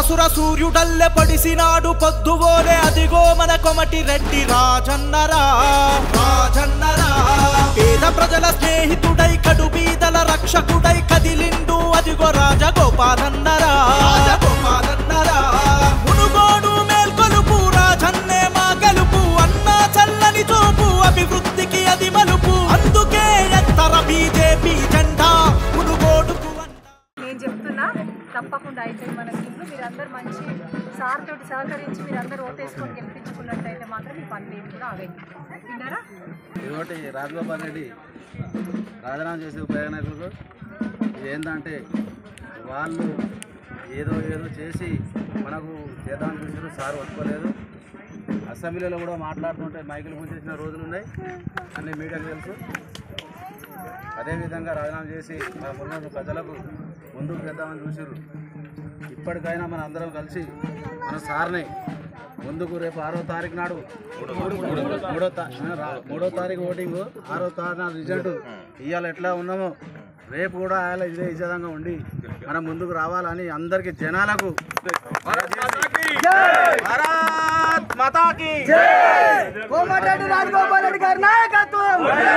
సుర సూర్యుడల్లె పడిసినాడు పొద్దువోలే అదిగో మన కొమటి రెడ్డి రాజన్నరా రాజన్నరా పేద ప్రజల స్నేహితుడై కడు బీదల రక్షకుడై కదిలిండు అదిగో రాజగోపాలన్నరా రాజగోపాలన్నరా మునుగోడు మేల్కొలుపు రాజన్నే మా గెలుపు అన్నా చల్లని చూపు అభివృద్ధికి అది మలుపు అందుకే ఎత్తర బీజేపీ జెండా మునుగోడుకు అండా నేను చెప్తున్నా తప్పకుండా అయితే మన సీట్లు మీరందరూ మంచి సార్ తోటి సహకరించి మీరందరూ ఓటేసుకొని గెలిపించుకున్నట్టయితే మాత్రం మీ పని కూడా అవే విన్నారా ఇదొకటి రాజగోపాల్ రెడ్డి రాజీనామా చేసే ప్రయాణికులకు ఏంటంటే వాళ్ళు ఏదో ఏదో చేసి మనకు చేద్దామని చూసారు సార్ ఒప్పుకోలేదు అసెంబ్లీలో కూడా మాట్లాడుతుంటే మైకులు ముంచేసిన రోజులు ఉన్నాయి అన్ని మీడియాకు తెలుసు అదేవిధంగా రాజీనామా చేసి మన మున్నూరు ప్రజలకు ముందుకు చేద్దామని చూసారు ఇప్పటికైనా మన అందరం కలిసి మన సార్ని ముందుకు రేపు ఆరో తారీఖు నాడు మూడో తా- రా- మూడో తారీఖు ఓటింగ్ ఆరో తారీఖు నాడు రిజల్ట్ ఇవాళ ఎట్లా ఉన్నామో రేపు కూడా ఆయన ఇదే విధంగా ఉండి మనం ముందుకు రావాలని అందరికి జనాలకు భారత్ మాతాకి కోమటిరెడ్డి రాజగోపాల్ రెడ్డి గారి నాయకత్వం